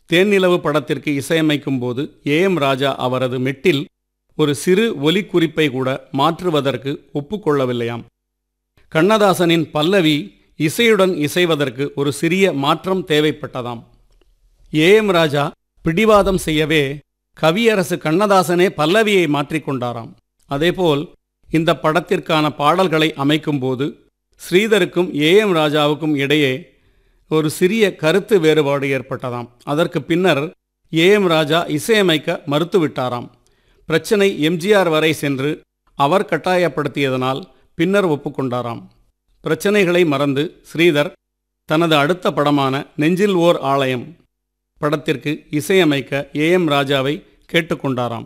தேன்னிலவு படத்திற்கு இசையமைக்கும் போது A M ராஜா அவரது மெட்டில் ஒரு சிறு ஒலிக்குறிப்பை கூட மாற்றுவதற்கு ஒப்புக்கொள்ளவில்லையாம் கண்ணதாசனின் பல்லவி இசையுடன் இசைவதற்கு ஒரு சிறிய மாற்றம் தேவைப்பட்டதாம் ஏ எம் ராஜா பிடிவாதம் செய்யவே கவியரசு கண்ணதாசனே பல்லவியை மாற்றிக்கொண்டாராம் அதேபோல் இந்த படத்திற்கான பாடல்களை அமைக்கும்போது ஸ்ரீதருக்கும் ஏ எம் ராஜாவுக்கும் இடையே ஒரு சிறிய கருத்து வேறுபாடு ஏற்பட்டதாம் அதற்கு பின்னர் ஏ எம் ராஜா இசையமைக்க மறுத்துவிட்டாராம் பிரச்சனை எம்ஜிஆர் வரை சென்று அவர் கட்டாயப்படுத்தியதனால் பின்னர் ஒப்புக்கொண்டாராம் பிரச்சனைகளை மறந்து ஸ்ரீதர் தனது அடுத்த படமான நெஞ்சில் ஓர் ஆலயம் படத்திற்கு இசையமைக்க ஏ எம் ராஜாவை கேட்டுக்கொண்டாராம்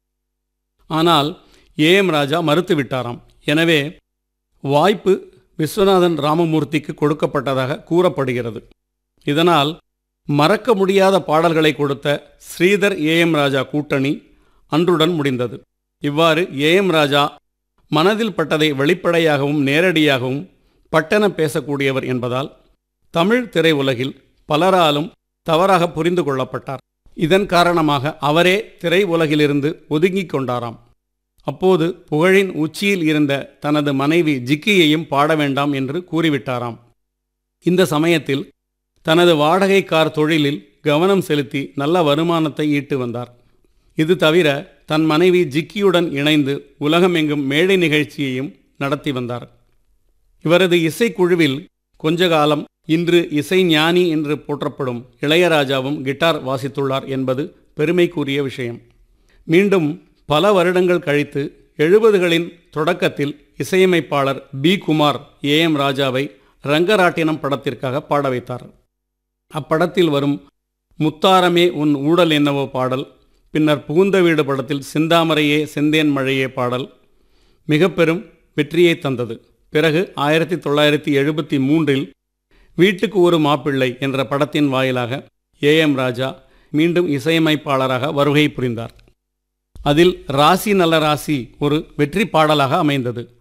ஆனால் ஏ எம் ராஜா மறுத்துவிட்டாராம் எனவே வாய்ப்பு விஸ்வநாதன் ராமமூர்த்திக்கு கொடுக்கப்பட்டதாக கூறப்படுகிறது இதனால் மறக்க முடியாத பாடல்களை கொடுத்த ஸ்ரீதர் ஏ எம் ராஜா கூட்டணி அன்றுடன் முடிந்தது இவ்வாறு ஏ எம் ராஜா மனதில் பட்டதை வெளிப்படையாகவும் நேரடியாகவும் பட்டென பேசக்கூடியவர் என்பதால் தமிழ் திரையுலகில் பலராலும் தவறாக புரிந்து கொள்ளப்பட்டார் இதன் காரணமாக அவரே திரை உலகிலிருந்து ஒதுங்கிக் கொண்டாராம் அப்போது புகழின் உச்சியில் இருந்த தனது மனைவி ஜிக்கியையும் பாட வேண்டாம் என்று கூறிவிட்டாராம் இந்த சமயத்தில் தனது வாடகை கார் தொழிலில் கவனம் செலுத்தி நல்ல வருமானத்தை ஈட்டு வந்தார் இது தவிர தன் மனைவி ஜிக்கியுடன் இணைந்து உலகமெங்கும் மேடை நிகழ்ச்சியையும் நடத்தி வந்தார் இவரது இசைக்குழுவில் கொஞ்ச காலம் இன்று இசை ஞானி என்று போற்றப்படும் இளையராஜாவும் கிட்டார் வாசித்துள்ளார் என்பது பெருமைக்குரிய விஷயம் மீண்டும் பல வருடங்கள் கழித்து எழுபதுகளின் தொடக்கத்தில் இசையமைப்பாளர் பி குமார் ஏ எம் ராஜாவை ரங்கராட்டினம் படத்திற்காக பாட வைத்தார் அப்படத்தில் வரும் முத்தாரமே உன் ஊடல் என்னவோ பாடல் பின்னர் புகுந்த வீடு படத்தில் சிந்தாமரையே செந்தேன் மழையே பாடல் மிக பெரும் வெற்றியை தந்தது பிறகு ஆயிரத்தி தொள்ளாயிரத்தி எழுபத்தி மூன்றில் வீட்டுக்கு ஒரு மாப்பிள்ளை என்ற படத்தின் வாயிலாக ஏ எம் ராஜா மீண்டும் இசையமைப்பாளராக வருகை புரிந்தார் அதில் ராசி நல்ல ராசி ஒரு வெற்றி பாடலாக அமைந்தது